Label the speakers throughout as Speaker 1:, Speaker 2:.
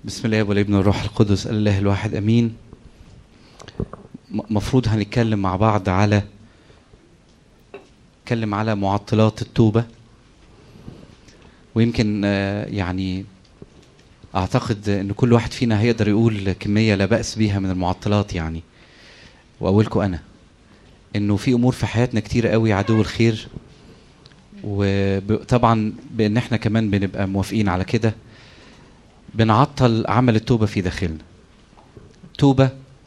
Speaker 1: بسم الله والابن والروح القدس الله الواحد امين مفروض هنتكلم مع بعض على نتكلم على معطلات التوبه ويمكن آه، يعني اعتقد ان كل واحد فينا هيقدر يقول كميه لا باس بيها من المعطلات يعني واولكم انا انه في امور في حياتنا كتير قوي عدو الخير وطبعا بان احنا كمان بنبقى موافقين على كده بنعطل عمل التوبه في داخلنا توبه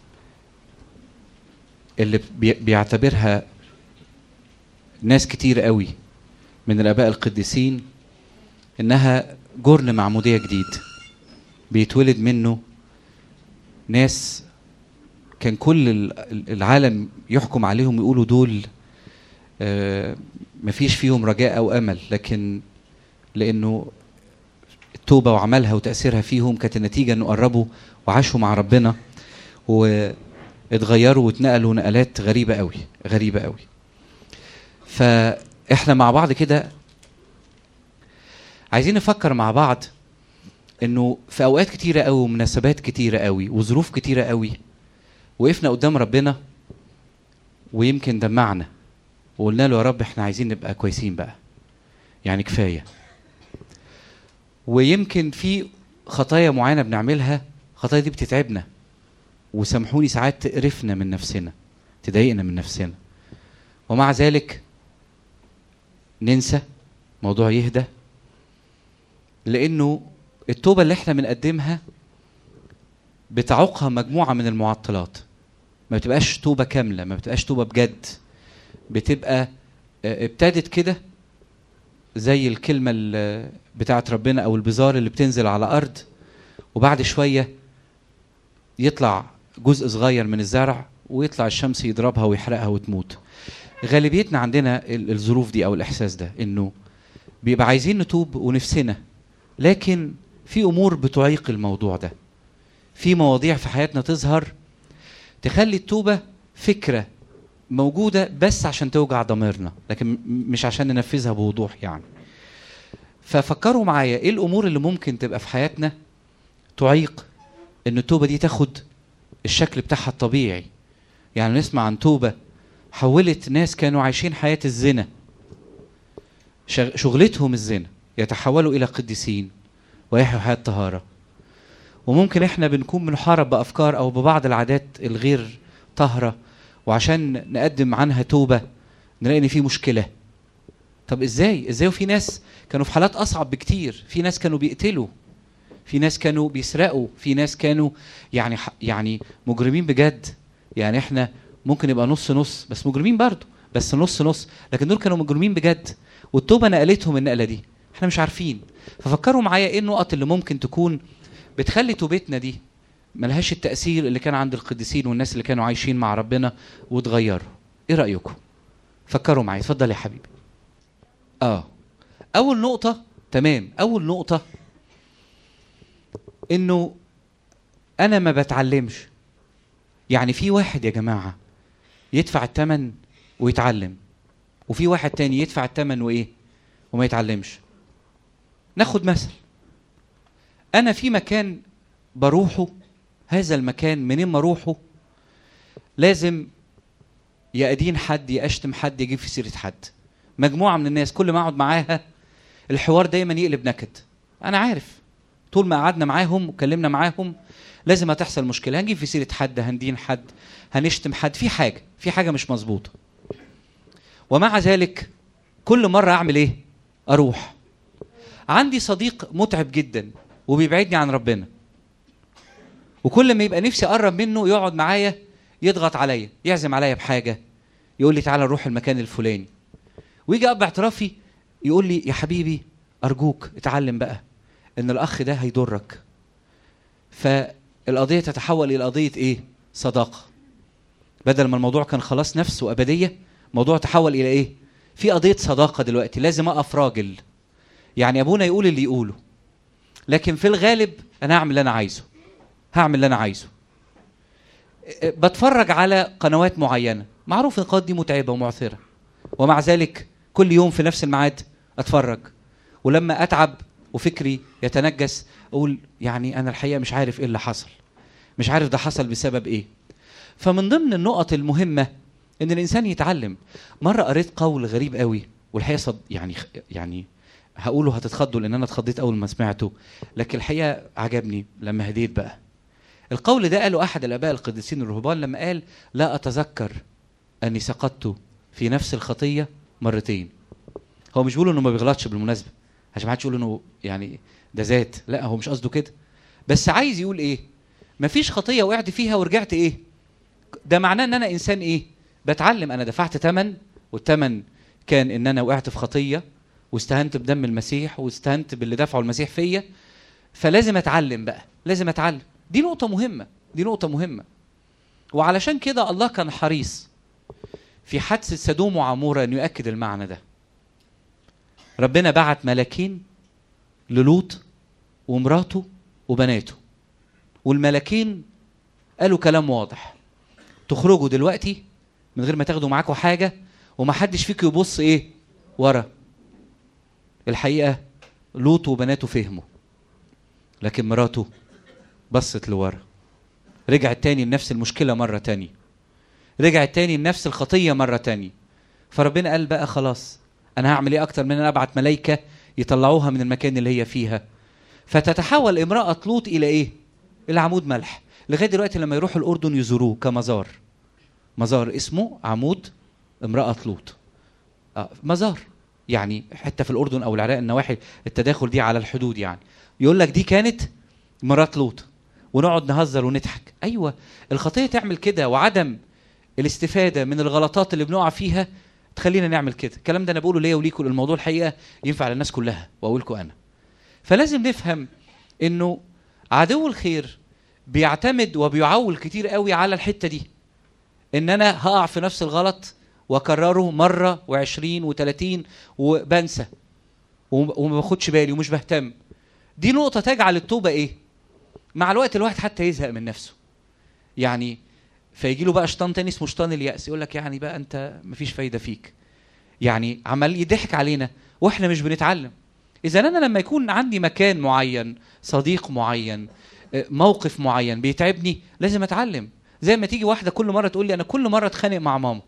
Speaker 1: اللي بي- بيعتبرها ناس كتير قوي من الاباء القديسين انها جرن معموديه جديد بيتولد منه ناس كان كل ال- العالم يحكم عليهم يقولوا دول آه، مفيش فيهم رجاء او امل لكن لانه التوبه وعملها وتاثيرها فيهم كانت النتيجه انه قربوا وعاشوا مع ربنا واتغيروا واتنقلوا نقلات غريبه قوي غريبه قوي فاحنا مع بعض كده عايزين نفكر مع بعض انه في اوقات كتيره قوي ومناسبات كتيره قوي وظروف كتيره قوي وقفنا قدام ربنا ويمكن دمعنا وقلنا له يا رب احنا عايزين نبقى كويسين بقى يعني كفايه ويمكن في خطايا معينه بنعملها الخطايا دي بتتعبنا وسامحوني ساعات تقرفنا من نفسنا تضايقنا من نفسنا ومع ذلك ننسى موضوع يهدى لانه التوبه اللي احنا بنقدمها بتعوقها مجموعه من المعطلات ما بتبقاش توبه كامله ما بتبقاش توبه بجد بتبقى آه، ابتدت كده زي الكلمه ال- بتاعت ربنا او البزار اللي بتنزل على ارض وبعد شويه يطلع جزء صغير من الزرع ويطلع الشمس يضربها ويحرقها وتموت غالبيتنا عندنا ال- الظروف دي او الاحساس ده انه بيبقى عايزين نتوب ونفسنا لكن في امور بتعيق الموضوع ده في مواضيع في حياتنا تظهر تخلي التوبه فكره موجوده بس عشان توجع ضميرنا لكن م- مش عشان ننفذها بوضوح يعني ففكروا معايا ايه الامور اللي ممكن تبقى في حياتنا تعيق ان التوبه دي تاخد الشكل بتاعها الطبيعي يعني نسمع عن توبه حولت ناس كانوا عايشين حياه الزنا شغ- شغلتهم الزنا يتحولوا الى قديسين ويحيوا حياه طهاره وممكن احنا بنكون بنحارب بافكار او ببعض العادات الغير طاهره وعشان نقدم عنها توبه نلاقي ان في مشكله طب ازاي ازاي وفي ناس كانوا في حالات اصعب بكتير في ناس كانوا بيقتلوا في ناس كانوا بيسرقوا في ناس كانوا يعني ح- يعني مجرمين بجد يعني احنا ممكن يبقى نص نص بس مجرمين برضه بس نص نص لكن دول كانوا مجرمين بجد والتوبه نقلتهم النقله دي احنا مش عارفين ففكروا معايا ايه النقط اللي ممكن تكون بتخلي توبتنا دي ملهاش التاثير اللي كان عند القديسين والناس اللي كانوا عايشين مع ربنا واتغيروا ايه رايكم فكروا معايا اتفضل يا حبيبي اه اول نقطه تمام اول نقطه انه انا ما بتعلمش يعني في واحد يا جماعه يدفع الثمن ويتعلم وفي واحد تاني يدفع الثمن وايه وما يتعلمش ناخد مثل انا في مكان بروحه هذا المكان منين ما اروحه لازم يا ادين حد يا اشتم حد يجيب في سيره حد مجموعه من الناس كل ما اقعد معاها الحوار دايما يقلب نكد انا عارف طول ما قعدنا معاهم وكلمنا معاهم لازم هتحصل مشكله هنجيب في سيره حد هندين حد هنشتم حد في حاجه في حاجه مش مظبوطه ومع ذلك كل مره اعمل ايه اروح عندي صديق متعب جدا وبيبعدني عن ربنا وكل ما يبقى نفسي اقرب منه يقعد معايا يضغط عليا يعزم عليا بحاجه يقول لي تعالى نروح المكان الفلاني ويجي اب اعترافي يقول لي يا حبيبي ارجوك اتعلم بقى ان الاخ ده هيضرك فالقضيه تتحول الى قضيه ايه صداقه بدل ما الموضوع كان خلاص نفس وابديه موضوع تحول الى ايه في قضيه صداقه دلوقتي لازم اقف راجل يعني ابونا يقول اللي يقوله لكن في الغالب انا هعمل اللي انا عايزه هعمل اللي انا عايزه أه، بتفرج على قنوات معينه معروف ان القنوات دي متعبه ومعثره ومع ذلك كل يوم في نفس الميعاد اتفرج ولما اتعب وفكري يتنجس اقول يعني انا الحقيقه مش عارف ايه اللي حصل مش عارف ده حصل بسبب ايه فمن ضمن النقط المهمه ان الانسان يتعلم مره قريت قول غريب قوي والحقيقه صد يعني يعني هقوله هتتخضوا لان انا اتخضيت اول ما سمعته لكن الحقيقه عجبني لما هديت بقى القول ده قاله احد الاباء القديسين الرهبان لما قال لا اتذكر اني سقطت في نفس الخطيه مرتين هو مش بيقول انه ما بيغلطش بالمناسبه عشان ما حدش يقول انه يعني ده ذات لا هو مش قصده كده بس عايز يقول ايه مفيش خطيه وقعت فيها ورجعت ايه ده معناه ان انا انسان ايه بتعلم انا دفعت ثمن والثمن كان ان انا وقعت في خطيه واستهنت بدم المسيح واستهنت باللي دفعه المسيح فيا فلازم اتعلم بقى لازم اتعلم دي نقطة مهمة دي نقطة مهمة وعلشان كده الله كان حريص في حادثة سدوم وعمورة أن يؤكد المعنى ده ربنا بعت ملاكين للوط ومراته وبناته والملاكين قالوا كلام واضح تخرجوا دلوقتي من غير ما تاخدوا معاكم حاجة ومحدش فيكم يبص ايه ورا الحقيقة لوط وبناته فهموا لكن مراته بصت لورا رجعت تاني لنفس المشكلة مرة تانية رجعت تاني لنفس الخطية مرة تانية فربنا قال بقى خلاص أنا هعمل إيه أكتر من أن أبعت ملايكة يطلعوها من المكان اللي هي فيها فتتحول امرأة لوط إلى إيه؟ إلى عمود ملح لغاية دلوقتي لما يروحوا الأردن يزوروه كمزار مزار اسمه عمود امرأة لوط آه مزار يعني حتة في الأردن أو العراق النواحي التداخل دي على الحدود يعني يقول لك دي كانت مرات لوط ونقعد نهزر ونضحك ايوه الخطيه تعمل كده وعدم الاستفاده من الغلطات اللي بنقع فيها تخلينا نعمل كده الكلام ده انا بقوله ليا وليكم الموضوع الحقيقه ينفع للناس كلها واقول لكم انا فلازم نفهم انه عدو الخير بيعتمد وبيعول كتير قوي على الحته دي ان انا هقع في نفس الغلط واكرره مره وعشرين وثلاثين وبنسى وما باخدش بالي ومش بهتم دي نقطه تجعل التوبه ايه مع الوقت الواحد حتى يزهق من نفسه يعني فيجي له بقى شيطان تاني اسمه شيطان اليأس يقول لك يعني بقى انت مفيش فايده فيك يعني عمال يضحك علينا واحنا مش بنتعلم اذا انا لما يكون عندي مكان معين صديق معين موقف معين بيتعبني لازم اتعلم زي ما تيجي واحده كل مره تقول لي انا كل مره اتخانق مع ماما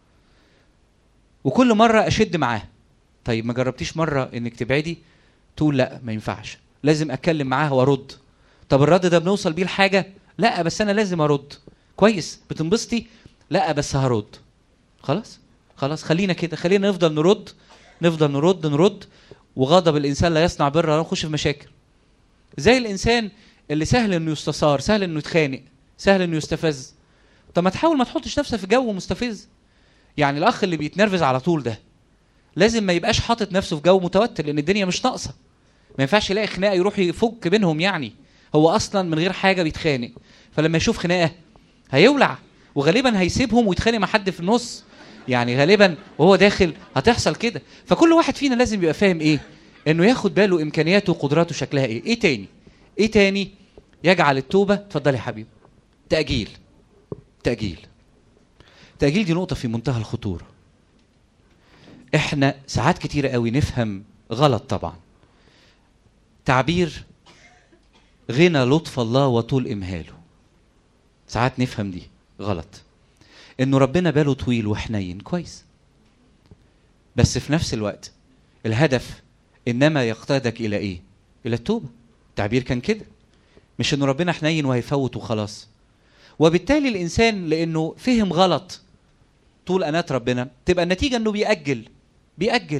Speaker 1: وكل مره اشد معاها طيب ما جربتيش مره انك تبعدي تقول لا ما ينفعش لازم اتكلم معاها وارد طب الرد ده بنوصل بيه لحاجه لا بس انا لازم ارد كويس بتنبسطي لا بس هرد خلاص خلاص خلينا كده خلينا نفضل نرد نفضل نرد نرد وغضب الانسان لا يصنع بر نخش في مشاكل زي الانسان اللي سهل انه يستثار سهل انه يتخانق سهل انه يستفز طب ما تحاول ما تحطش نفسك في جو مستفز يعني الاخ اللي بيتنرفز على طول ده لازم ما يبقاش حاطط نفسه في جو متوتر لان الدنيا مش ناقصه ما ينفعش يلاقي خناقه يروح يفك بينهم يعني هو اصلا من غير حاجه بيتخانق فلما يشوف خناقه هيولع وغالبا هيسيبهم ويتخانق مع حد في النص يعني غالبا وهو داخل هتحصل كده فكل واحد فينا لازم يبقى فاهم ايه انه ياخد باله امكانياته وقدراته شكلها ايه ايه تاني ايه تاني يجعل التوبه اتفضل يا حبيبي تاجيل تاجيل تاجيل دي نقطه في منتهى الخطوره احنا ساعات كتيره قوي نفهم غلط طبعا تعبير غنى لطف الله وطول امهاله ساعات نفهم دي غلط انه ربنا باله طويل وحنين كويس بس في نفس الوقت الهدف انما يقتادك الى ايه الى التوبه التعبير كان كده مش انه ربنا حنين وهيفوت وخلاص وبالتالي الانسان لانه فهم غلط طول انات ربنا تبقى النتيجه انه بيأجل بيأجل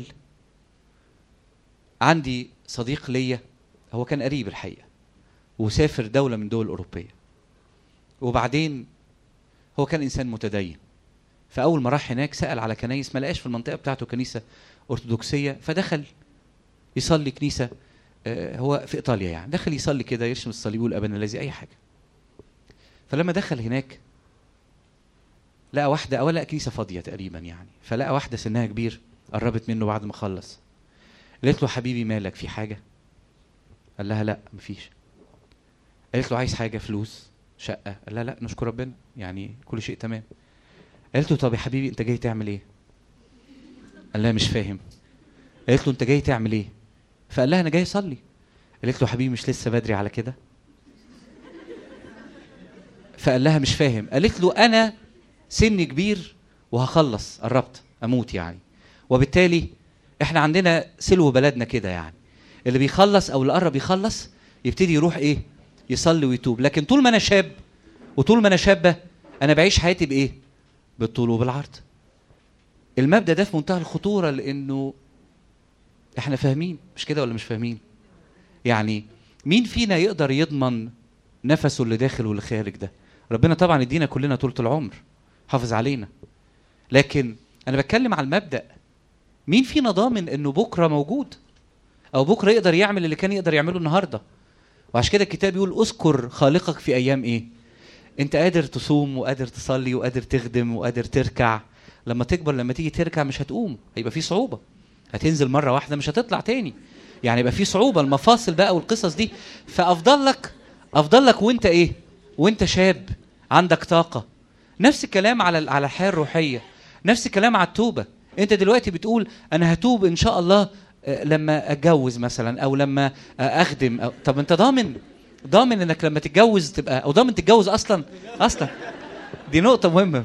Speaker 1: عندي صديق ليا هو كان قريب الحقيقه وسافر دوله من دول اوروبيه وبعدين هو كان انسان متدين فاول ما راح هناك سال على كنايس ما لقاش في المنطقه بتاعته كنيسه ارثوذكسيه فدخل يصلي كنيسه آه هو في ايطاليا يعني دخل يصلي كده يرسم الصليب ويقول ابانا الذي اي حاجه فلما دخل هناك لقى واحده او لقى كنيسه فاضيه تقريبا يعني فلقى واحده سنها كبير قربت منه بعد ما خلص قالت له حبيبي مالك في حاجه قال لها لا مفيش قالت له عايز حاجه فلوس شقه قال لها لا نشكر ربنا يعني كل شيء تمام قالت له طب يا حبيبي انت جاي تعمل ايه قال لها مش فاهم قالت له انت جاي تعمل ايه فقال لها انا جاي اصلي قالت له حبيبي مش لسه بدري على كده فقال لها مش فاهم قالت له انا سني كبير وهخلص قربت اموت يعني وبالتالي احنا عندنا سلو بلدنا كده يعني اللي بيخلص او اللي قرب يخلص يبتدي يروح ايه يصلي ويتوب لكن طول ما انا شاب وطول ما انا شابه انا بعيش حياتي بايه بالطول وبالعرض المبدا ده في منتهى الخطوره لانه احنا فاهمين مش كده ولا مش فاهمين يعني مين فينا يقدر يضمن نفسه اللي داخل واللي خارج ده ربنا طبعا يدينا كلنا طولة العمر حافظ علينا لكن انا بتكلم على المبدا مين فينا ضامن انه بكره موجود او بكره يقدر يعمل اللي كان يقدر يعمله النهارده وعشان كده الكتاب يقول اذكر خالقك في ايام ايه انت قادر تصوم وقادر تصلي وقادر تخدم وقادر تركع لما تكبر لما تيجي تركع مش هتقوم هيبقى في صعوبه هتنزل مره واحده مش هتطلع تاني يعني يبقى في صعوبه المفاصل بقى والقصص دي فافضل لك افضل لك وانت ايه وانت شاب عندك طاقه نفس الكلام على على الحياه الروحيه نفس الكلام على التوبه انت دلوقتي بتقول انا هتوب ان شاء الله آه، لما اتجوز مثلا او لما آه، اخدم أو طب انت ضامن ضامن انك لما تتجوز تبقى او ضامن تتجوز اصلا اصلا دي نقطه مهمه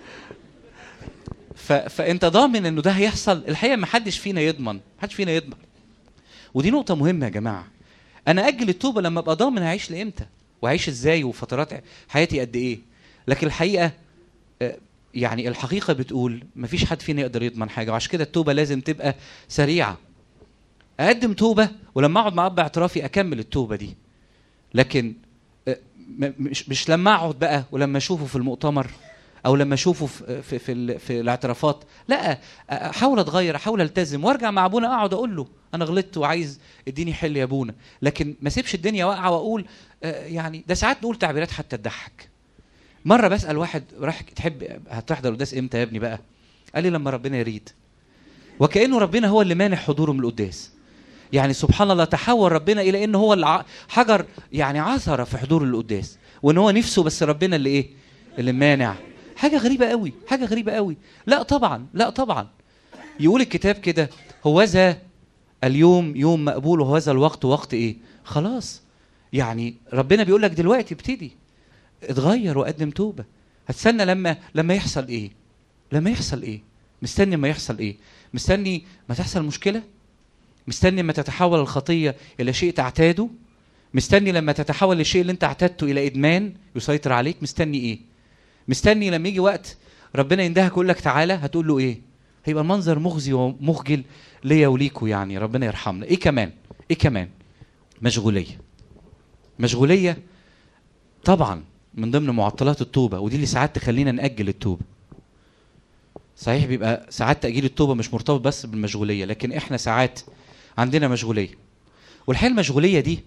Speaker 1: ف... فانت ضامن انه ده هيحصل الحقيقه ما حدش فينا يضمن ما حدش فينا يضمن ودي نقطه مهمه يا جماعه انا اجل التوبه لما ابقى ضامن هعيش لامتى وهعيش ازاي وفترات حياتي قد ايه لكن الحقيقه آه، يعني الحقيقه بتقول مفيش حد فينا يقدر يضمن حاجه وعشان كده التوبه لازم تبقى سريعه اقدم توبه ولما اقعد مع اب اعترافي اكمل التوبه دي لكن آه، م- مش مش لما اقعد بقى ولما اشوفه في المؤتمر او لما اشوفه في في في, ال- في الاعترافات لا احاول اتغير احاول التزم وارجع مع ابونا اقعد اقول له انا غلطت وعايز اديني حل يا ابونا لكن ما اسيبش الدنيا واقعه واقول آه، يعني ده ساعات نقول تعبيرات حتى تضحك مره بسال واحد راح تحب هتحضر القداس امتى يا ابني بقى قال لي لما ربنا يريد وكانه ربنا هو اللي مانع حضوره من القداس يعني سبحان الله تحول ربنا الى ان هو الع- حجر يعني عثره في حضور القداس وان هو نفسه بس ربنا اللي ايه اللي مانع حاجه غريبه قوي حاجه غريبه قوي لا طبعا لا طبعا يقول الكتاب كده هوذا اليوم يوم مقبول وهذا الوقت وقت ايه خلاص يعني ربنا بيقول لك دلوقتي ابتدي اتغير وقدم توبه هتستنى لما لما يحصل ايه لما يحصل ايه مستني ما يحصل ايه مستني ما تحصل مشكله مستني ما تتحول الخطيه الى شيء تعتاده مستني لما تتحول الشيء اللي انت اعتدته الى ادمان يسيطر عليك مستني ايه مستني لما يجي وقت ربنا يندهك يقول لك تعالى هتقول له ايه هيبقى المنظر مخزي ومخجل ليا وليكوا يعني ربنا يرحمنا ايه كمان ايه كمان مشغوليه مشغوليه طبعا من ضمن معطلات التوبه ودي اللي ساعات تخلينا ناجل التوبه صحيح بيبقى ساعات تاجيل التوبه مش مرتبط بس بالمشغوليه لكن احنا ساعات عندنا مشغوليه والحقيقه المشغوليه دي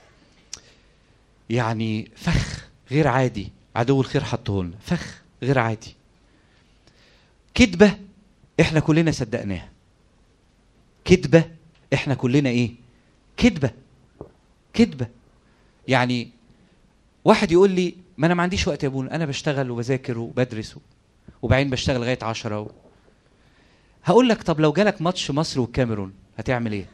Speaker 1: يعني فخ غير عادي عدو الخير حطه لنا فخ غير عادي كذبه احنا كلنا صدقناها كذبه احنا كلنا ايه كذبه كذبه يعني واحد يقول لي ما انا ما عنديش وقت يا ابونا انا بشتغل وبذاكر وبدرس وبعدين بشتغل لغايه عشرة و... هقول لك طب لو جالك ماتش مصر والكاميرون هتعمل ايه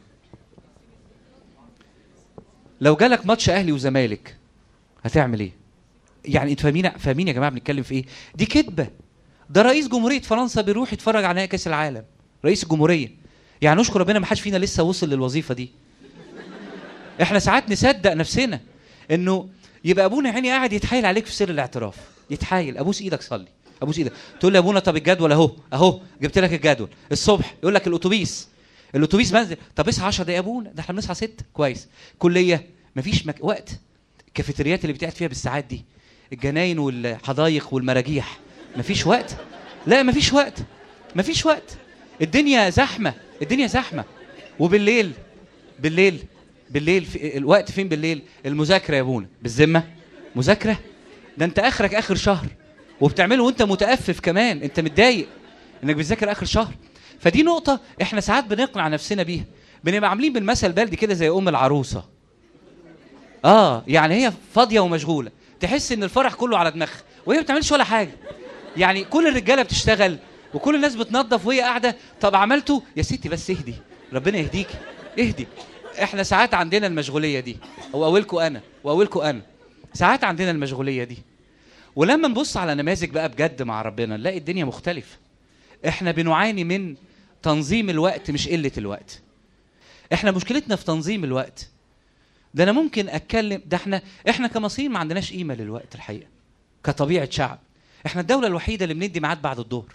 Speaker 1: لو جالك ماتش اهلي وزمالك هتعمل ايه يعني انتوا فاهمين فاهمين يا جماعه بنتكلم في ايه دي كذبه ده رئيس جمهوريه فرنسا بيروح يتفرج على نهائي كاس العالم رئيس الجمهوريه يعني نشكر ربنا ما حدش فينا لسه وصل للوظيفه دي احنا ساعات نصدق نفسنا انه يبقى ابونا يا عيني قاعد يتحايل عليك في سر الاعتراف يتحايل ابوس ايدك صلي ابوس ايدك تقول لي يا ابونا طب الجدول اهو اهو جبت لك الجدول الصبح يقول لك الاتوبيس الاتوبيس منزل طب اصحى 10 دقايق يا ابونا ده احنا بنصحى 6 كويس كليه مفيش مك... وقت الكافيتريات اللي بتقعد فيها بالساعات دي الجناين والحدايق والمراجيح مفيش وقت لا مفيش وقت مفيش وقت الدنيا زحمه الدنيا زحمه وبالليل بالليل بالليل في الوقت فين بالليل المذاكره يا ابونا بالذمه مذاكره ده انت اخرك اخر شهر وبتعمله وانت متأفف كمان انت متضايق انك بتذاكر اخر شهر فدي نقطة احنا ساعات بنقنع نفسنا بيها بنبقى عاملين بالمثل بلدي كده زي ام العروسة اه يعني هي فاضية ومشغولة تحس ان الفرح كله على دماغها وهي ما بتعملش ولا حاجة يعني كل الرجالة بتشتغل وكل الناس بتنظف وهي قاعدة طب عملته يا ستي بس اهدي ربنا يهديكي اهدي احنا ساعات عندنا المشغوليه دي واولكم انا واولكم انا ساعات عندنا المشغوليه دي ولما نبص على نماذج بقى بجد مع ربنا نلاقي الدنيا مختلفه احنا بنعاني من تنظيم الوقت مش قله الوقت احنا مشكلتنا في تنظيم الوقت ده انا ممكن اتكلم ده احنا احنا كمصريين ما عندناش قيمه للوقت الحقيقه كطبيعه شعب احنا الدوله الوحيده اللي بندي ميعاد بعد الظهر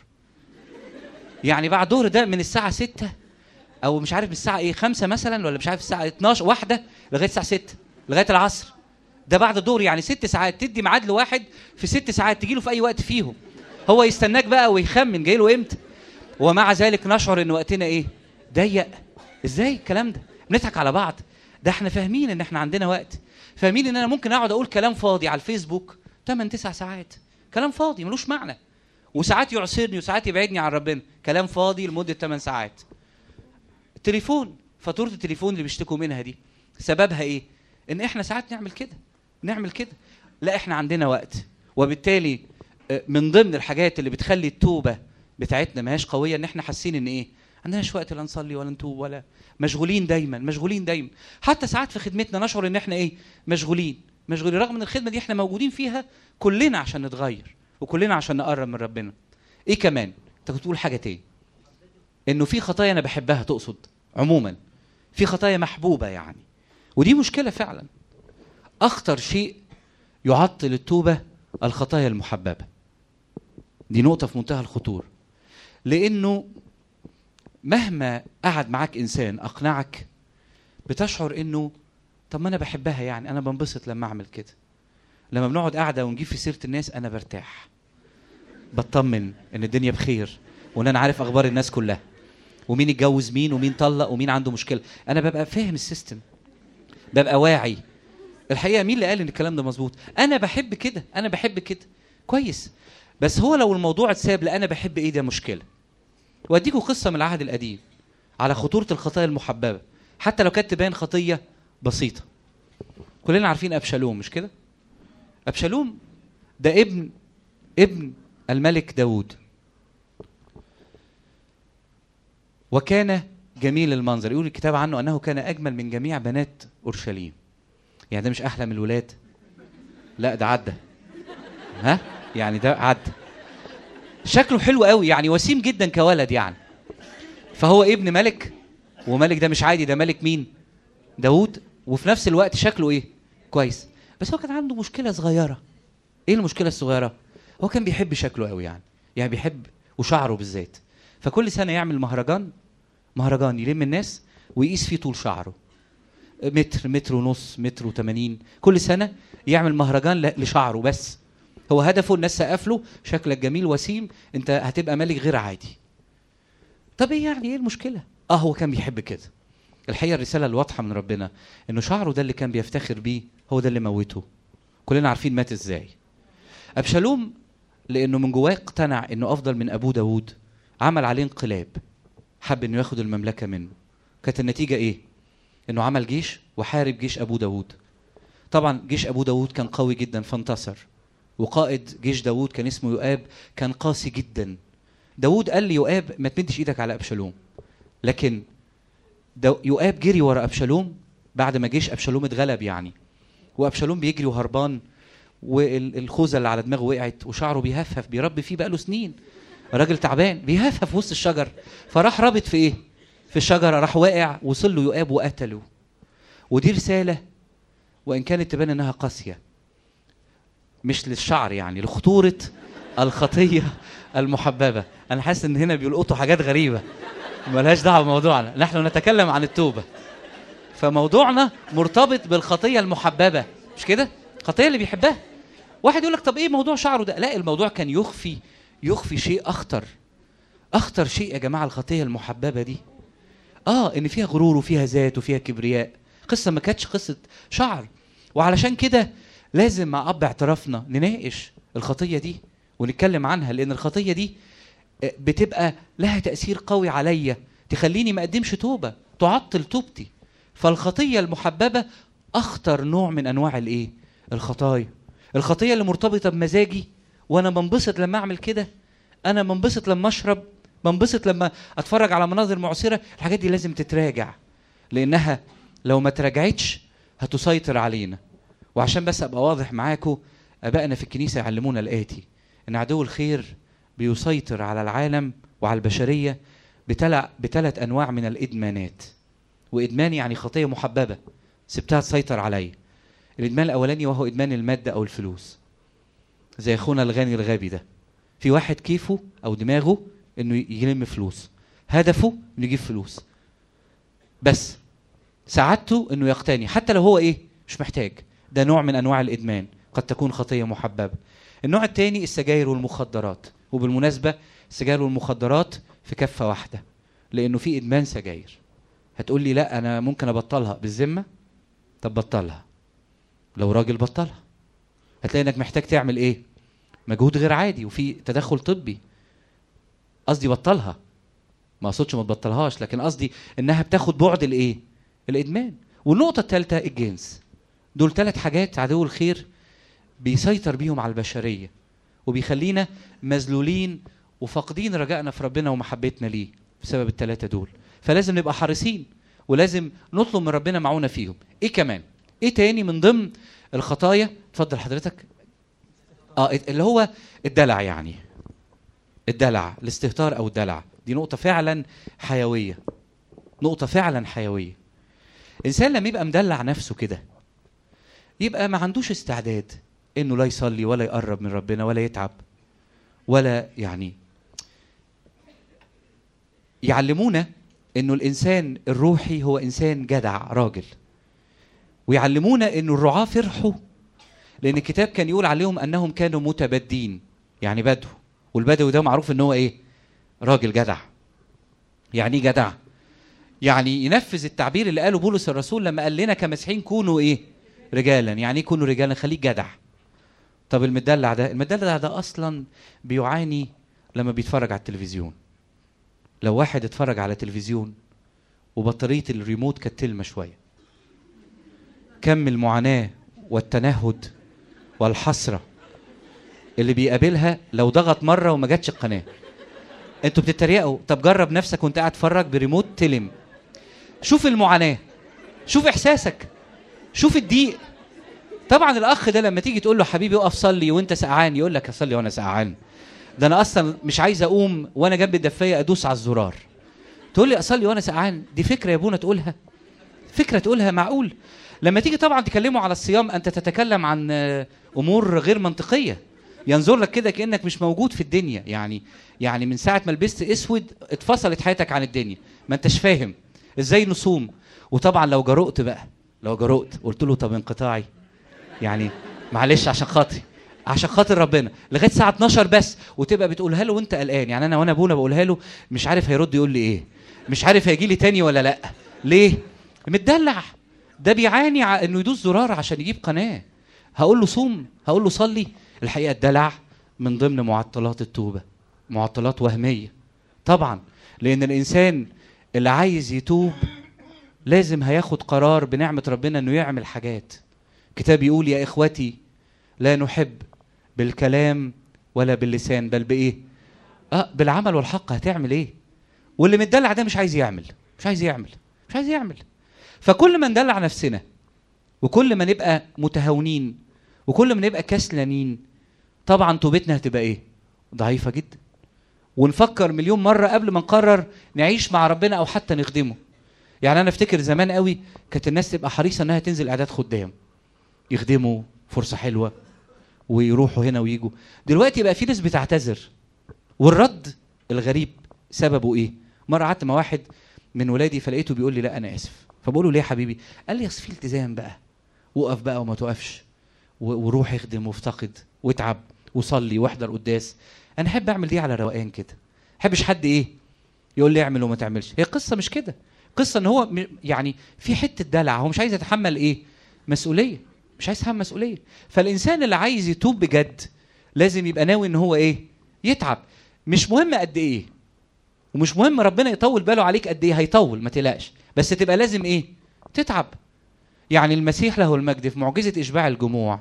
Speaker 1: يعني بعد الظهر ده من الساعه 6 او مش عارف من الساعه ايه 5 مثلا ولا مش عارف الساعه 12 واحده لغايه الساعه 6 لغايه العصر ده بعد الظهر يعني ست ساعات تدي ميعاد لواحد في ست ساعات تجي له في اي وقت فيهم هو يستناك بقى ويخمن جاي له امتى ومع ذلك نشعر ان وقتنا ايه ضيق ازاي الكلام ده بنضحك على بعض ده احنا فاهمين ان احنا عندنا وقت فاهمين ان انا ممكن اقعد اقول كلام فاضي على الفيسبوك 8 9 ساعات كلام فاضي ملوش معنى وساعات يعصرني وساعات يبعدني عن ربنا كلام فاضي لمده 8 ساعات التليفون فاتوره التليفون اللي بيشتكوا منها دي سببها ايه ان احنا ساعات نعمل كده نعمل كده لا احنا عندنا وقت وبالتالي آه، من ضمن الحاجات اللي بتخلي التوبه بتاعتنا ما هياش قويه ان احنا حاسين ان ايه عندناش وقت لا نصلي ولا نتوب ولا مشغولين دايما مشغولين دايما حتى ساعات في خدمتنا نشعر ان احنا ايه مشغولين مشغولين رغم ان الخدمه دي احنا موجودين فيها كلنا عشان نتغير وكلنا عشان نقرب من ربنا ايه كمان انت كنت بتقول حاجه تاني انه في خطايا انا بحبها تقصد عموما في خطايا محبوبه يعني ودي مشكله فعلا اخطر شيء يعطل التوبه الخطايا المحببه دي نقطه في منتهى الخطوره لانه مهما قعد معاك انسان اقنعك بتشعر انه طب ما انا بحبها يعني انا بنبسط لما اعمل كده لما بنقعد قاعده ونجيب في سيره الناس انا برتاح بطمن ان الدنيا بخير وان انا عارف اخبار الناس كلها ومين اتجوز مين ومين طلق ومين عنده مشكله انا ببقى فاهم السيستم ببقى واعي الحقيقه مين اللي قال ان الكلام ده مظبوط انا بحب كده انا بحب كده كويس بس هو لو الموضوع اتساب لا انا بحب ايه ده مشكله واديكم قصه من العهد القديم على خطوره الخطايا المحببه حتى لو كانت تبان خطيه بسيطه كلنا عارفين ابشالوم مش كده ابشالوم ده ابن ابن الملك داود وكان جميل المنظر يقول الكتاب عنه انه كان اجمل من جميع بنات اورشليم يعني ده مش احلى من الولاد لا ده عدى ها يعني ده عدى شكله حلو قوي يعني وسيم جدا كولد يعني فهو ابن ملك وملك ده مش عادي ده ملك مين داود وفي نفس الوقت شكله ايه كويس بس هو كان عنده مشكله صغيره ايه المشكله الصغيره هو كان بيحب شكله قوي يعني يعني بيحب وشعره بالذات فكل سنه يعمل مهرجان مهرجان يلم الناس ويقيس فيه طول شعره متر متر ونص متر وثمانين كل سنة يعمل مهرجان ل- لشعره بس هو هدفه الناس سقف له شكلك جميل وسيم انت هتبقى ملك غير عادي طب ايه يعني ايه المشكلة اه هو كان بيحب كده الحقيقة الرسالة الواضحة من ربنا انه شعره ده اللي كان بيفتخر بيه هو ده اللي موته كلنا عارفين مات ازاي ابشالوم لانه من جواه اقتنع انه افضل من ابوه داود عمل عليه انقلاب حب انه ياخد المملكه منه كانت النتيجه ايه انه عمل جيش وحارب جيش ابو داود طبعا جيش ابو داود كان قوي جدا فانتصر وقائد جيش داود كان اسمه يؤاب كان قاسي جدا داود قال ليؤاب ما تمدش ايدك على ابشالوم لكن دو يؤاب جري ورا ابشالوم بعد ما جيش ابشالوم اتغلب يعني وابشالوم بيجري وهربان والخوذه اللي على دماغه وقعت وشعره بيهفهف بيربي فيه بقاله سنين راجل تعبان بيهفهف في وسط الشجر فراح رابط في ايه في الشجره راح واقع وصل له يؤاب وقتله ودي رساله وان كانت تبان انها قاسيه مش للشعر يعني لخطوره الخطيه المحببه انا حاسس ان هنا بيلقطوا حاجات غريبه ملهاش دعوه بموضوعنا نحن نتكلم عن التوبه فموضوعنا مرتبط بالخطيه المحببه مش كده الخطيه اللي بيحبها واحد يقول لك طب ايه موضوع شعره ده لا الموضوع كان يخفي يخفي شيء اخطر اخطر شيء يا جماعه الخطيه المحببه دي اه ان فيها غرور وفيها ذات وفيها كبرياء قصه ما كانتش قصه شعر وعلشان كده لازم مع اب اعترافنا نناقش الخطيه دي ونتكلم عنها لان الخطيه دي آه، بتبقى لها تاثير قوي عليا تخليني ما اقدمش توبه تعطل توبتي فالخطيه المحببه اخطر نوع من انواع الايه الخطايا الخطيه اللي مرتبطه بمزاجي وانا بنبسط لما اعمل كده انا بنبسط لما اشرب بنبسط لما اتفرج على مناظر معصره الحاجات دي لازم تتراجع لانها لو ما تراجعتش هتسيطر علينا وعشان بس ابقى واضح معاكم ابائنا في الكنيسه يعلمونا الاتي ان عدو الخير بيسيطر على العالم وعلى البشريه بتلع بثلاث انواع من الادمانات وادمان يعني خطيه محببه سبتها تسيطر عليا الادمان الاولاني وهو ادمان الماده او الفلوس زي اخونا الغني الغبي ده في واحد كيفه او دماغه انه يلم فلوس هدفه انه يجيب فلوس بس سعادته انه يقتني حتى لو هو ايه مش محتاج ده نوع من انواع الادمان قد تكون خطيه محببه النوع الثاني السجاير والمخدرات وبالمناسبه السجاير والمخدرات في كفه واحده لانه في ادمان سجاير هتقول لي لا انا ممكن ابطلها بالذمه طب بطلها لو راجل بطلها هتلاقي انك محتاج تعمل ايه مجهود غير عادي وفي تدخل طبي قصدي بطلها ما اقصدش ما تبطلهاش لكن قصدي انها بتاخد بعد الايه الادمان والنقطه الثالثه الجنس دول ثلاث حاجات عدو الخير بيسيطر بيهم على البشريه وبيخلينا مذلولين وفاقدين رجائنا في ربنا ومحبتنا ليه بسبب الثلاثه دول فلازم نبقى حريصين ولازم نطلب من ربنا معونه فيهم ايه كمان ايه تاني من ضمن الخطايا اتفضل حضرتك اه اللي هو الدلع يعني الدلع الاستهتار او الدلع دي نقطة فعلا حيوية نقطة فعلا حيوية الإنسان لما يبقى مدلع نفسه كده يبقى ما عندوش استعداد إنه لا يصلي ولا يقرب من ربنا ولا يتعب ولا يعني يعلمونا إنه الإنسان الروحي هو إنسان جدع راجل ويعلمونا إنه الرعاة فرحوا لأن الكتاب كان يقول عليهم أنهم كانوا متبدين يعني بدو والبدوي ده معروف إن هو إيه راجل جدع يعني ايه جدع يعني ينفذ التعبير اللي قاله بولس الرسول لما قال لنا كمسيحيين كونوا ايه رجالا يعني ايه كونوا رجالا خليك جدع طب المدلع ده المدلع ده اصلا بيعاني لما بيتفرج على التلفزيون لو واحد اتفرج على تلفزيون وبطارية الريموت كانت تلمة شوية كم المعاناة والتنهد والحسرة اللي بيقابلها لو ضغط مرة وما جاتش القناة انتوا بتتريقوا طب جرب نفسك وانت قاعد تتفرج بريموت تلم شوف المعاناه شوف احساسك شوف الضيق طبعا الاخ ده لما تيجي تقول له حبيبي اقف صلي وانت سقعان يقول لك اصلي وانا سقعان ده انا اصلا مش عايز اقوم وانا جنب الدفايه ادوس على الزرار تقول لي اصلي وانا سقعان دي فكره يا ابونا تقولها فكره تقولها معقول لما تيجي طبعا تكلموا على الصيام انت تتكلم عن امور غير منطقيه ينظر لك كده كانك مش موجود في الدنيا يعني يعني من ساعه ما لبست اسود اتفصلت حياتك عن الدنيا ما انتش فاهم ازاي نصوم وطبعا لو جرؤت بقى لو جرؤت قلت له طب انقطاعي يعني معلش عشان خاطري عشان خاطر ربنا لغايه الساعه 12 بس وتبقى بتقولها له وانت قلقان يعني انا وانا ابونا بقولها له مش عارف هيرد يقول لي ايه مش عارف هيجي لي تاني ولا لا ليه متدلع ده بيعاني انه يدوس زرار عشان يجيب قناه هقول له صوم هقول له صلي الحقيقه الدلع من ضمن معطلات التوبه معطلات وهميه طبعا لان الانسان اللي عايز يتوب لازم هياخد قرار بنعمه ربنا انه يعمل حاجات كتاب يقول يا اخوتي لا نحب بالكلام ولا باللسان بل بايه اه بالعمل والحق هتعمل ايه واللي متدلع ده مش عايز يعمل مش عايز يعمل مش عايز يعمل فكل ما ندلع نفسنا وكل ما نبقى متهاونين وكل ما نبقى كسلانين طبعا توبتنا هتبقى ايه ضعيفه جدا ونفكر مليون مره قبل ما نقرر نعيش مع ربنا او حتى نخدمه يعني انا افتكر زمان قوي كانت الناس تبقى حريصه انها تنزل اعداد خدام يخدموا فرصه حلوه ويروحوا هنا ويجوا دلوقتي بقى في ناس بتعتذر والرد الغريب سببه ايه مره قعدت مع واحد من ولادي فلقيته بيقول لي لا انا اسف فبقول له ليه يا حبيبي قال لي اصل في التزام بقى وقف بقى وما توقفش وروح اخدم وافتقد واتعب وصلي واحضر قداس انا احب اعمل دي على روقان كده احبش حد ايه يقول لي اعمل وما تعملش هي قصه مش كده قصه ان هو يعني في حته دلع هو مش عايز يتحمل ايه مسؤوليه مش عايز يتحمل مسؤوليه فالانسان اللي عايز يتوب بجد لازم يبقى ناوي ان هو ايه يتعب مش مهم قد ايه ومش مهم ربنا يطول باله عليك قد ايه هيطول ما تقلقش بس تبقى لازم ايه تتعب يعني المسيح له المجد في معجزه اشباع الجموع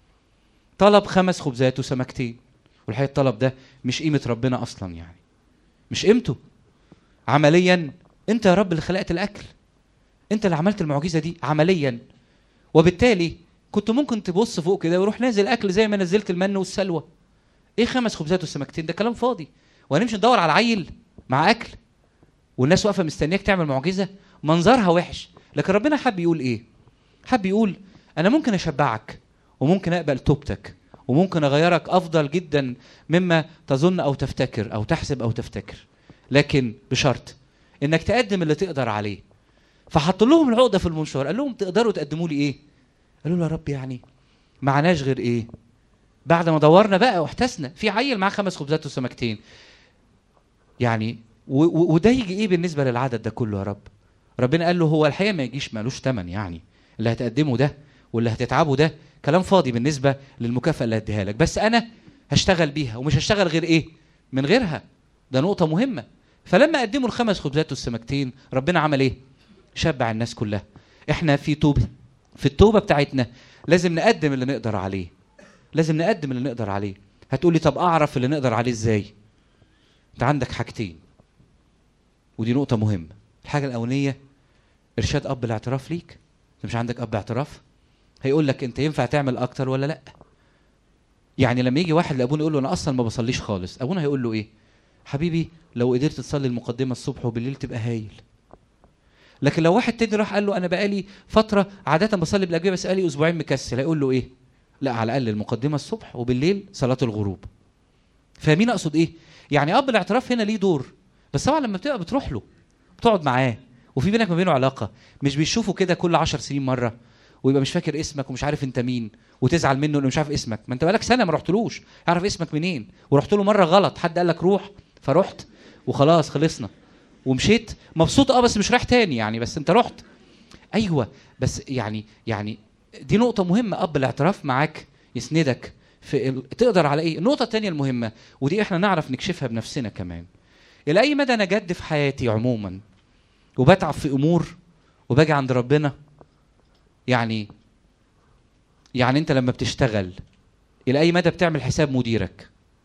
Speaker 1: طلب خمس خبزات وسمكتين والحقيقه الطلب ده مش قيمه ربنا اصلا يعني مش قيمته عمليا انت يا رب اللي خلقت الاكل انت اللي عملت المعجزه دي عمليا وبالتالي كنت ممكن تبص فوق كده ويروح نازل اكل زي ما نزلت المن والسلوى ايه خمس خبزات والسمكتين ده كلام فاضي وهنمشي ندور على عيل مع اكل والناس واقفه مستنياك تعمل معجزه منظرها وحش لكن ربنا حب يقول ايه حب يقول انا ممكن اشبعك وممكن اقبل توبتك وممكن اغيرك افضل جدا مما تظن او تفتكر او تحسب او تفتكر لكن بشرط انك تقدم اللي تقدر عليه فحط لهم العقده في المنشار قال لهم تقدروا تقدموا لي ايه قالوا له يا رب يعني معناش غير ايه بعد ما دورنا بقى واحتسنا في عيل معاه خمس خبزات وسمكتين يعني و- و- وده يجي ايه بالنسبه للعدد ده كله يا رب ربنا قال له هو الحقيقه ما يجيش مالوش ثمن يعني اللي هتقدمه ده واللي هتتعبه ده كلام فاضي بالنسبه للمكافاه اللي هديها لك بس انا هشتغل بيها ومش هشتغل غير ايه من غيرها ده نقطه مهمه فلما قدموا الخمس خبزات والسمكتين ربنا عمل ايه شبع الناس كلها احنا في توبه في التوبه بتاعتنا لازم نقدم اللي نقدر عليه لازم نقدم اللي نقدر عليه هتقولي طب اعرف اللي نقدر عليه ازاي انت عندك حاجتين ودي نقطه مهمه الحاجه الاولانيه ارشاد اب الاعتراف ليك انت مش عندك اب اعتراف هيقول لك انت ينفع تعمل اكتر ولا لا يعني لما يجي واحد لابونا يقول له انا اصلا ما بصليش خالص ابونا هيقول له ايه حبيبي لو قدرت تصلي المقدمه الصبح وبالليل تبقى هايل لكن لو واحد تاني راح قال له انا بقالي فتره عاده بصلي بالاجبيه بس بقالي اسبوعين مكسل هيقول له ايه لا على الاقل المقدمه الصبح وبالليل صلاه الغروب فاهمين اقصد ايه يعني اب الاعتراف هنا ليه دور بس طبعا لما بتبقى بتروح له بتقعد معاه وفي بينك وبينه علاقه مش بيشوفه كده كل عشر سنين مره ويبقى مش فاكر اسمك ومش عارف انت مين وتزعل منه انه مش عارف اسمك ما انت بقالك سنه ما رحتلوش يعرف اسمك منين ورحت له مره غلط حد قال لك روح فرحت وخلاص خلصنا ومشيت مبسوط اه بس مش رايح تاني يعني بس انت رحت ايوه بس يعني يعني دي نقطه مهمه اب الاعتراف معاك يسندك في ال... تقدر على ايه النقطه الثانيه المهمه ودي احنا نعرف نكشفها بنفسنا كمان الى اي مدى انا جد في حياتي عموما وبتعب في امور وباجي عند ربنا يعني يعني انت لما بتشتغل الى اي مدى بتعمل حساب مديرك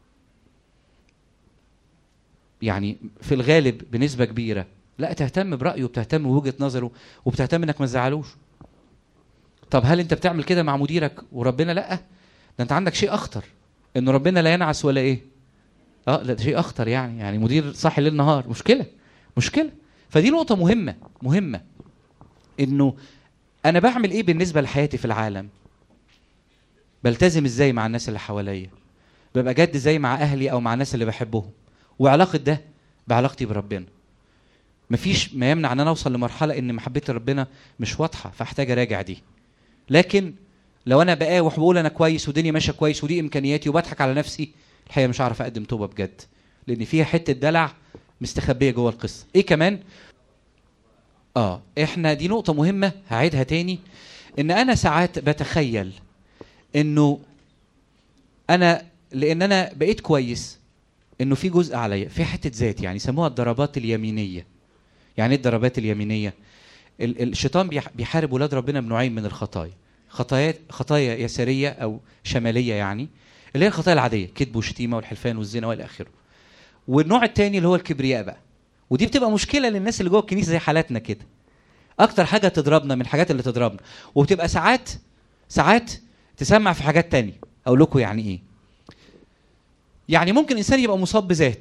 Speaker 1: يعني في الغالب بنسبه كبيره لا تهتم برايه وبتهتم بوجهه نظره وبتهتم انك ما تزعلوش طب هل انت بتعمل كده مع مديرك وربنا لا ده انت عندك شيء اخطر انه ربنا لا ينعس ولا ايه اه لا ده شيء اخطر يعني يعني مدير صاحي ليل نهار مشكله مشكله فدي نقطه مهمه مهمه انه انا بعمل ايه بالنسبه لحياتي في العالم بلتزم ازاي مع الناس اللي حواليا ببقى جد ازاي مع اهلي او مع الناس اللي بحبهم وعلاقه ده بعلاقتي بربنا مفيش ما يمنع ان انا اوصل لمرحله ان محبتي لربنا مش واضحه فاحتاج اراجع دي لكن لو انا بقاوح وبقول انا كويس ودنيا ماشيه كويس ودي امكانياتي وبضحك على نفسي الحقيقه مش هعرف اقدم توبه بجد لان فيها حته دلع مستخبيه جوه القصه ايه كمان اه احنا دي نقطه مهمه هعيدها تاني ان انا ساعات بتخيل انه انا لان انا بقيت كويس انه في جزء عليا في حته ذات يعني يسموها الضربات اليمينيه يعني ايه الضربات اليمينيه ال- الشيطان بيح- بيحارب ولاد ربنا بنوعين من الخطايا خطايا خطايا يساريه او شماليه يعني اللي هي الخطايا العاديه كذب وشتيمه والحلفان والزنا والى اخره والنوع الثاني اللي هو الكبرياء بقى ودي بتبقى مشكله للناس اللي جوه الكنيسه زي حالاتنا كده اكتر حاجه تضربنا من الحاجات اللي تضربنا وبتبقى ساعات ساعات تسمع في حاجات تانية اقول لكم يعني ايه يعني ممكن انسان يبقى مصاب بذات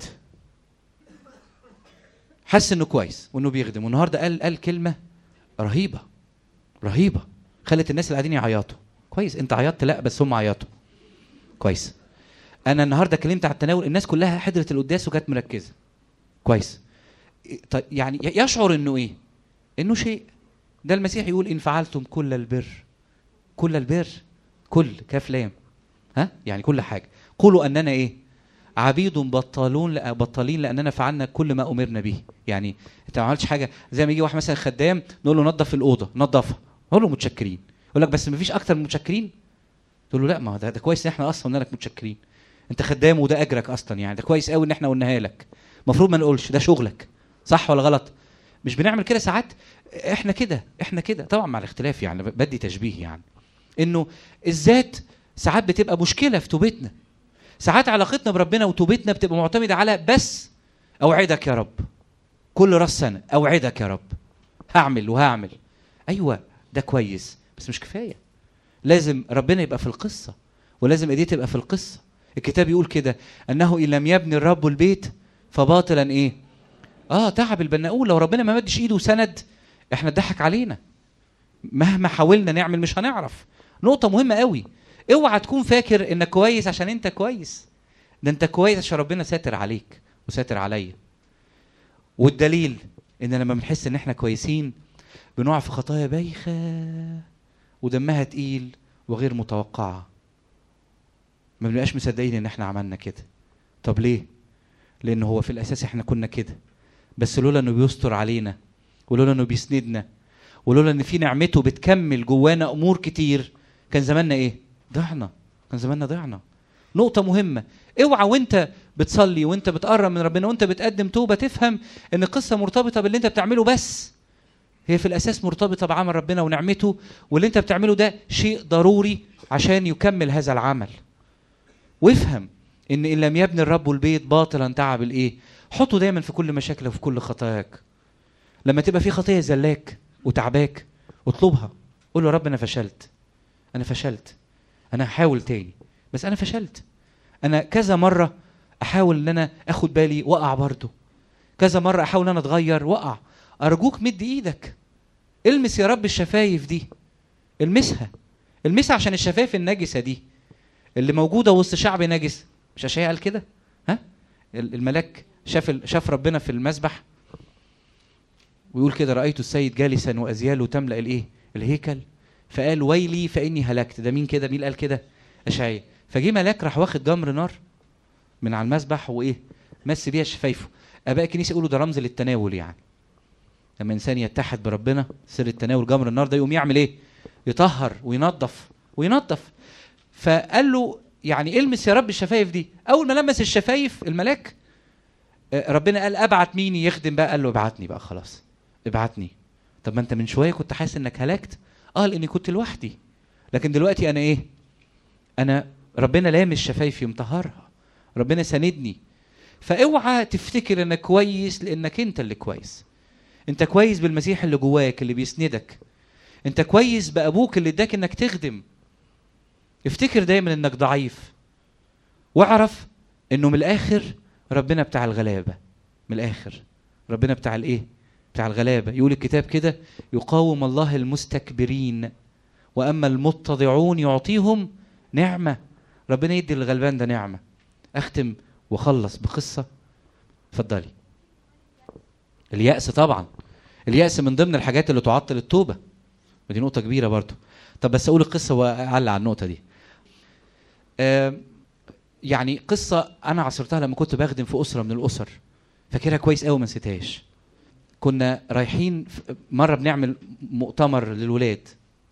Speaker 1: حس انه كويس وانه بيخدم والنهارده قال قال كلمه رهيبه رهيبه خلت الناس اللي قاعدين يعيطوا كويس انت عيطت لا بس هم عيطوا كويس انا النهارده كلمت على التناول الناس كلها حضرت القداس وكانت مركزه كويس طيب يعني يشعر انه ايه انه شيء ده المسيح يقول ان فعلتم كل البر كل البر كل كاف لام ها يعني كل حاجه قولوا اننا ايه عبيد بطالون لأ بطالين لاننا فعلنا كل ما امرنا به يعني انت ما عملتش حاجه زي ما يجي واحد مثلا خدام نقول له نظف الاوضه نظفها نقول له متشكرين يقول لك بس ما فيش اكتر من متشكرين تقول له لا ما ده, ده كويس ان احنا اصلا قلنا لك متشكرين انت خدام وده اجرك اصلا يعني ده كويس قوي ان احنا قلناها لك المفروض ما نقولش ده شغلك صح ولا غلط مش بنعمل كده ساعات احنا كده احنا كده طبعا مع الاختلاف يعني بدي تشبيه يعني انه الذات ساعات بتبقى مشكله في توبتنا ساعات علاقتنا بربنا وتوبتنا بتبقى معتمده على بس اوعدك يا رب كل راس سنه اوعدك يا رب هعمل وهعمل ايوه ده كويس بس مش كفايه لازم ربنا يبقى في القصه ولازم ايديه تبقى في القصه الكتاب يقول كده انه ان لم يبني الرب البيت فباطلا ايه اه تعب البناؤون لو ربنا ما مدش ايده وسند احنا اتضحك علينا مهما حاولنا نعمل مش هنعرف نقطة مهمة قوي اوعى تكون فاكر انك كويس عشان انت كويس ده انت كويس عشان ربنا ساتر عليك وساتر عليا والدليل ان لما بنحس ان احنا كويسين بنقع في خطايا بايخة ودمها تقيل وغير متوقعة ما بنبقاش مصدقين ان احنا عملنا كده طب ليه لان هو في الاساس احنا كنا كده بس لولا انه بيستر علينا ولولا انه بيسندنا ولولا ان في نعمته بتكمل جوانا امور كتير كان زماننا ايه ضعنا كان زماننا ضعنا نقطة مهمة اوعى وانت بتصلي وانت بتقرب من ربنا وانت بتقدم توبة تفهم ان القصة مرتبطة باللي انت بتعمله بس هي في الاساس مرتبطة بعمل ربنا ونعمته واللي انت بتعمله ده شيء ضروري عشان يكمل هذا العمل وافهم ان ان لم يبني الرب البيت باطلا تعب الايه حطه دايما في كل مشاكلك وفي كل خطاياك لما تبقى في خطيه زلاك وتعباك اطلبها قول له يا رب انا فشلت انا فشلت انا هحاول تاني بس انا فشلت انا كذا مره احاول ان انا اخد بالي واقع برضه كذا مره احاول ان انا اتغير واقع ارجوك مد ايدك المس يا رب الشفايف دي المسها المسها عشان الشفايف النجسه دي اللي موجوده وسط شعب نجس مش اشعياء قال كده ها الملاك شاف ال- شاف ربنا في المسبح ويقول كده رايت السيد جالسا وازياله تملا الايه الهيكل فقال ويلي فاني هلكت ده مين كده مين قال كده اشعياء فجه ملاك راح واخد جمر نار من على المسبح وايه مس بيها شفايفه اباء الكنيسه يقولوا ده رمز للتناول يعني لما انسان يتحد بربنا سر التناول جمر النار ده يقوم يعمل ايه يطهر وينظف وينظف فقال له يعني المس يا رب الشفايف دي اول ما لمس الشفايف الملاك آه، ربنا قال ابعت مين يخدم بقى قال له ابعتني بقى خلاص ابعتني طب ما انت من شويه كنت حاسس انك هلكت اه لاني كنت لوحدي لكن دلوقتي انا ايه انا ربنا لامس شفايفي مطهرها ربنا ساندني فاوعى تفتكر انك كويس لانك انت اللي كويس انت كويس بالمسيح اللي جواك اللي بيسندك انت كويس بابوك اللي اداك انك تخدم افتكر دايما انك ضعيف واعرف انه من الاخر ربنا بتاع الغلابه من الاخر ربنا بتاع الايه بتاع الغلابه يقول الكتاب كده يقاوم الله المستكبرين واما المتضعون يعطيهم نعمه ربنا يدي الغلبان ده نعمه اختم واخلص بقصه اتفضلي اليأس طبعا اليأس من ضمن الحاجات اللي تعطل التوبه ودي نقطه كبيره برضو طب بس اقول القصه واعلق على النقطه دي آم، يعني قصه انا عصرتها لما كنت بخدم في اسره من الاسر فاكرها كويس قوي ما نسيتهاش كنا رايحين في- مره بنعمل مؤتمر للولاد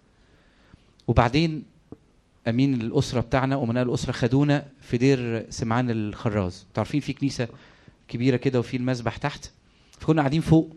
Speaker 1: وبعدين امين الاسره بتاعنا ومناء الاسره خدونا في دير سمعان الخراز انتوا عارفين في كنيسه كبيره كده وفي المسبح تحت فكنا قاعدين فوق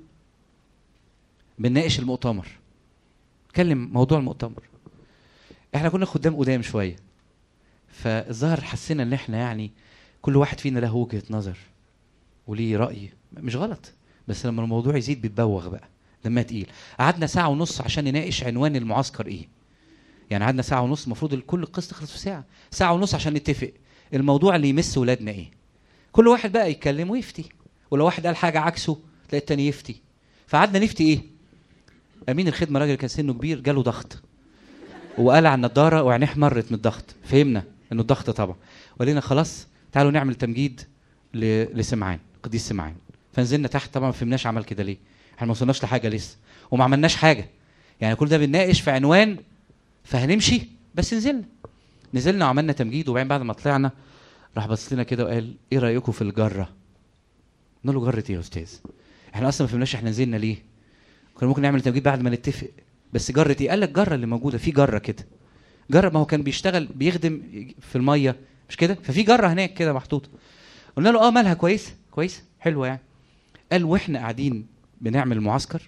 Speaker 1: بنناقش المؤتمر نتكلم موضوع المؤتمر احنا كنا خدام قدام شويه فالظاهر حسينا ان احنا يعني كل واحد فينا له وجهه نظر وليه راي مش غلط بس لما الموضوع يزيد بيتبوغ بقى دمها تقيل قعدنا ساعه ونص عشان نناقش عنوان المعسكر ايه يعني قعدنا ساعه ونص المفروض كل القصه تخلص في ساعه ساعه ونص عشان نتفق الموضوع اللي يمس ولادنا ايه كل واحد بقى يتكلم ويفتي ولو واحد قال حاجه عكسه تلاقي التاني يفتي فقعدنا نفتي ايه امين الخدمه راجل كان سنه كبير جاله ضغط وقلع النضاره وعينيه احمرت من الضغط فهمنا انه الضغط طبعا وقال خلاص تعالوا نعمل تمجيد ل- لسمعان قديس سمعان فنزلنا تحت طبعا ما فهمناش عمل كده ليه احنا ما وصلناش لحاجه لسه وما عملناش حاجه يعني كل ده بنناقش في عنوان فهنمشي بس نزلنا نزلنا وعملنا تمجيد وبعدين بعد ما طلعنا راح بص لنا كده وقال ايه رايكم في الجره قلنا له جره ايه يا استاذ احنا اصلا ما فهمناش احنا نزلنا ليه كنا ممكن نعمل تمجيد بعد ما نتفق بس جره ايه قال لك جره اللي موجوده في جره كده جره ما هو كان بيشتغل بيخدم في الميه مش كده ففي جره هناك كده محطوطه قلنا له اه مالها كويسه كويسه حلوه يعني قال واحنا قاعدين بنعمل معسكر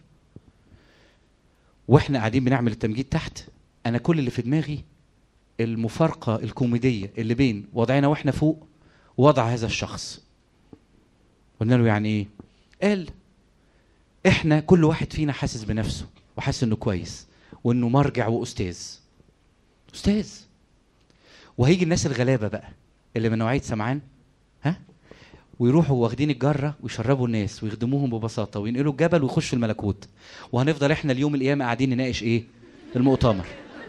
Speaker 1: واحنا قاعدين بنعمل التمجيد تحت انا كل اللي في دماغي المفارقه الكوميديه اللي بين وضعنا واحنا فوق ووضع هذا الشخص قلنا له يعني ايه قال احنا كل واحد فينا حاسس بنفسه وحاسس انه كويس وانه مرجع واستاذ استاذ وهيجي الناس الغلابه بقى اللي من نوعيه سمعان ها ويروحوا واخدين الجره ويشربوا الناس ويخدموهم ببساطه وينقلوا الجبل ويخشوا الملكوت وهنفضل احنا اليوم القيامه قاعدين نناقش ايه المؤتمر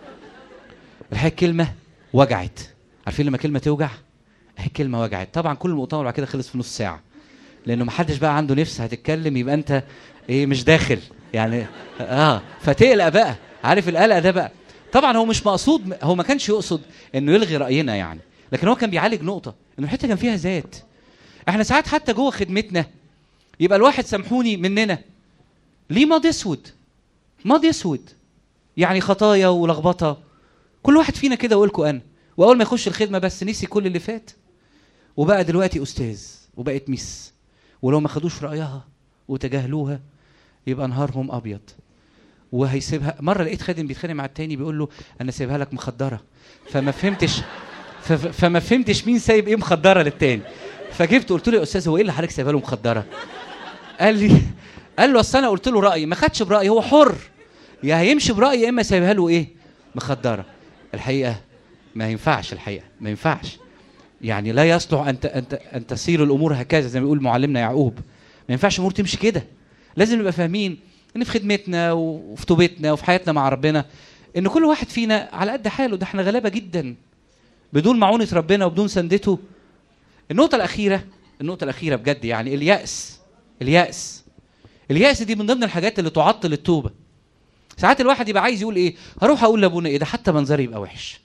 Speaker 1: الحقيقه كلمه وجعت عارفين لما كلمه توجع اهي كلمه وجعت طبعا كل المؤتمر بعد كده خلص في نص ساعه لانه ما حدش بقى عنده نفس هتتكلم يبقى انت ايه مش داخل يعني اه فتقلق بقى عارف القلق ده بقى طبعا هو مش مقصود هو ما كانش يقصد انه يلغي راينا يعني لكن هو كان بيعالج نقطه انه الحته كان فيها ذات احنا ساعات حتى جوه خدمتنا يبقى الواحد سامحوني مننا ليه ماضي اسود ماضي اسود يعني خطايا ولخبطه كل واحد فينا كده ويقول انا واول ما يخش الخدمه بس نسي كل اللي فات وبقى دلوقتي استاذ وبقت ميس ولو ما خدوش رايها وتجاهلوها يبقى نهارهم ابيض وهيسيبها مره لقيت خادم بيتخانق مع التاني بيقول له انا سايبها لك مخدره فما فهمتش ف- فما فهمتش مين سايب ايه مخدره للتاني فجبت قلت له يا استاذ هو ايه اللي حضرتك سايبها له مخدره قال لي قال له اصل انا قلت له رايي ما خدش برايي هو حر يا هيمشي برايي يا اما سايبها له ايه مخدره الحقيقه ما ينفعش الحقيقه ما ينفعش يعني لا يصلح ان ت- ان ت- ان تسير الامور هكذا زي ما بيقول معلمنا يعقوب ما ينفعش الامور تمشي كده لازم نبقى فاهمين ان في خدمتنا وفي توبتنا وفي حياتنا مع ربنا ان كل واحد فينا على قد حاله ده احنا غلابه جدا بدون معونه ربنا وبدون سندته النقطه الاخيره النقطه الاخيره بجد يعني الياس الياس الياس دي من ضمن الحاجات اللي تعطل التوبه ساعات الواحد يبقى عايز يقول ايه هروح اقول لابونا ايه ده حتى منظري يبقى وحش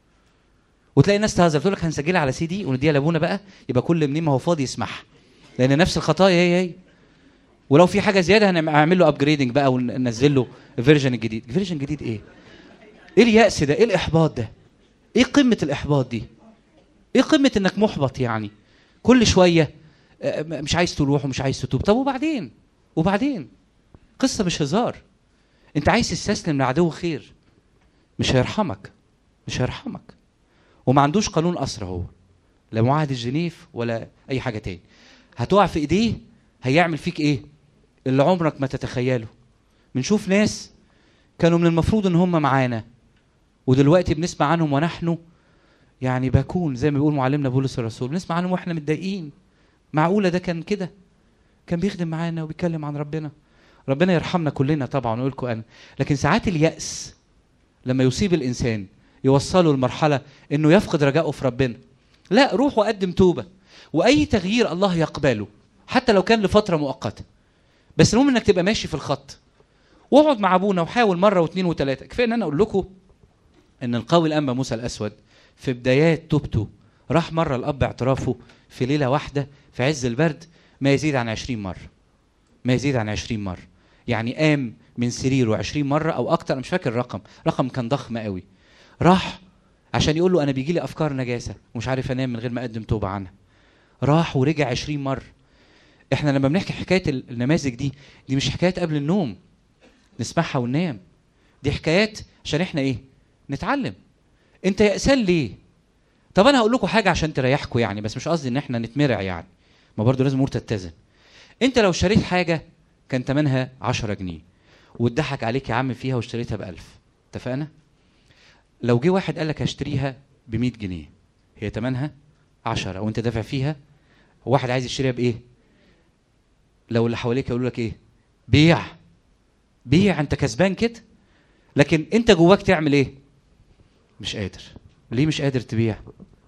Speaker 1: وتلاقي الناس تهزر تقول لك هنسجلها على سي دي ونديها لابونا بقى يبقى كل منين ما هو فاضي يسمعها لان نفس الخطايا هي هي ولو في حاجه زياده هنعمل له ابجريدنج بقى وننزل له الفيرجن الجديد الفيرجن الجديد ايه ايه اليأس ده ايه الاحباط ده ايه قمه الاحباط دي ايه قمه انك محبط يعني كل شويه آه، مش عايز تروح ومش عايز تتوب طب وبعدين وبعدين قصه مش هزار انت عايز تستسلم لعدو خير مش هيرحمك مش هيرحمك وما عندوش قانون اسرى هو لا معاهده جنيف ولا اي حاجه تاني هتقع في ايديه هيعمل فيك ايه اللي عمرك ما تتخيله بنشوف ناس كانوا من المفروض ان هم معانا ودلوقتي بنسمع عنهم ونحن يعني باكون زي ما بيقول معلمنا بولس الرسول بنسمع عنهم واحنا متضايقين معقوله ده كان كده كان بيخدم معانا وبيتكلم عن ربنا ربنا يرحمنا كلنا طبعا ويقول لكم انا لكن ساعات اليأس لما يصيب الانسان يوصله لمرحله انه يفقد رجائه في ربنا لا روح وقدم توبه واي تغيير الله يقبله حتى لو كان لفتره مؤقته بس المهم انك تبقى ماشي في الخط واقعد مع ابونا وحاول مره واثنين وثلاثه كفايه ان انا اقول لكم ان القوي الانبا موسى الاسود في بدايات توبته راح مره الاب اعترافه في ليله واحده في عز البرد ما يزيد عن 20 مره ما يزيد عن 20 مره يعني قام من سريره 20 مره او اكتر انا مش فاكر الرقم رقم كان ضخم قوي راح عشان يقول له انا بيجي لي افكار نجاسه ومش عارف انام من غير ما اقدم توبه عنها راح ورجع 20 مره احنا لما بنحكي حكايه النماذج دي دي مش حكايات قبل النوم نسمعها وننام دي حكايات عشان احنا ايه نتعلم انت يأسان ليه طب انا هقول لكم حاجه عشان تريحكم يعني بس مش قصدي ان احنا نتمرع يعني ما برضو لازم امور تتزن انت لو شريت حاجه كان ثمنها 10 جنيه واتضحك عليك يا عم فيها واشتريتها ب 1000 اتفقنا لو جه واحد قال لك هشتريها ب 100 جنيه هي ثمنها 10 وانت دافع فيها واحد عايز يشتريها بايه لو اللي حواليك يقولوا لك ايه بيع بيع انت كسبان كده لكن انت جواك تعمل ايه مش قادر ليه مش قادر تبيع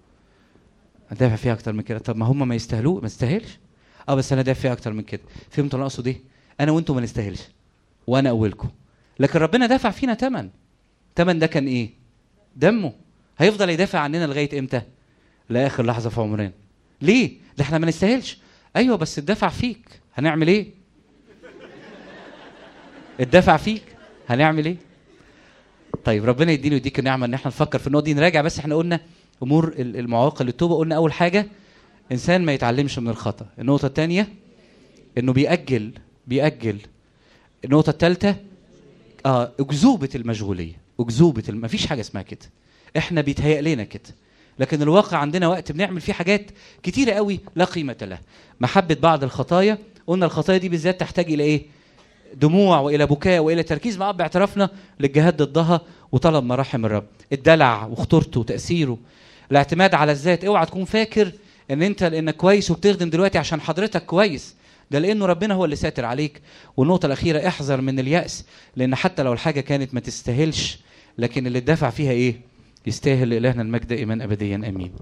Speaker 1: دافع فيها اكتر من كده طب ما هم ما يستاهلوا ما يستاهلش اه بس انا دافع فيها اكتر من كده فهمتوا انا اقصد ايه انا وانتم ما نستاهلش وانا اولكم لكن ربنا دفع فينا ثمن ثمن ده كان ايه دمه هيفضل يدافع عننا لغايه امتى لاخر لحظه في عمرنا ليه ده احنا ما نستاهلش ايوه بس اتدفع فيك هنعمل ايه اتدفع فيك هنعمل ايه طيب ربنا يديني ويديك النعمه ان احنا نفكر في النقطه دي نراجع بس احنا قلنا امور ال- المعوقه للتوبه قلنا اول حاجه انسان ما يتعلمش من الخطا النقطه الثانيه انه بيأجل بيأجل النقطه الثالثه اه اكذوبه المشغوليه اكذوبه الم... مفيش حاجه اسمها كده احنا بيتهيأ لنا كده لكن الواقع عندنا وقت بنعمل فيه حاجات كتيره قوي لا قيمه لها محبه بعض الخطايا قلنا الخطايا دي بالذات تحتاج الى ايه دموع والى بكاء والى تركيز مع باعترافنا للجهاد ضدها وطلب مراحم الرب الدلع وخطورته وتاثيره الاعتماد على الذات اوعى تكون فاكر ان انت لانك كويس وبتخدم دلوقتي عشان حضرتك كويس ده لانه ربنا هو اللي ساتر عليك والنقطه الاخيره احذر من الياس لان حتى لو الحاجه كانت ما تستاهلش لكن اللي اتدفع فيها ايه يستاهل لالهنا المجد ايمان ابديا امين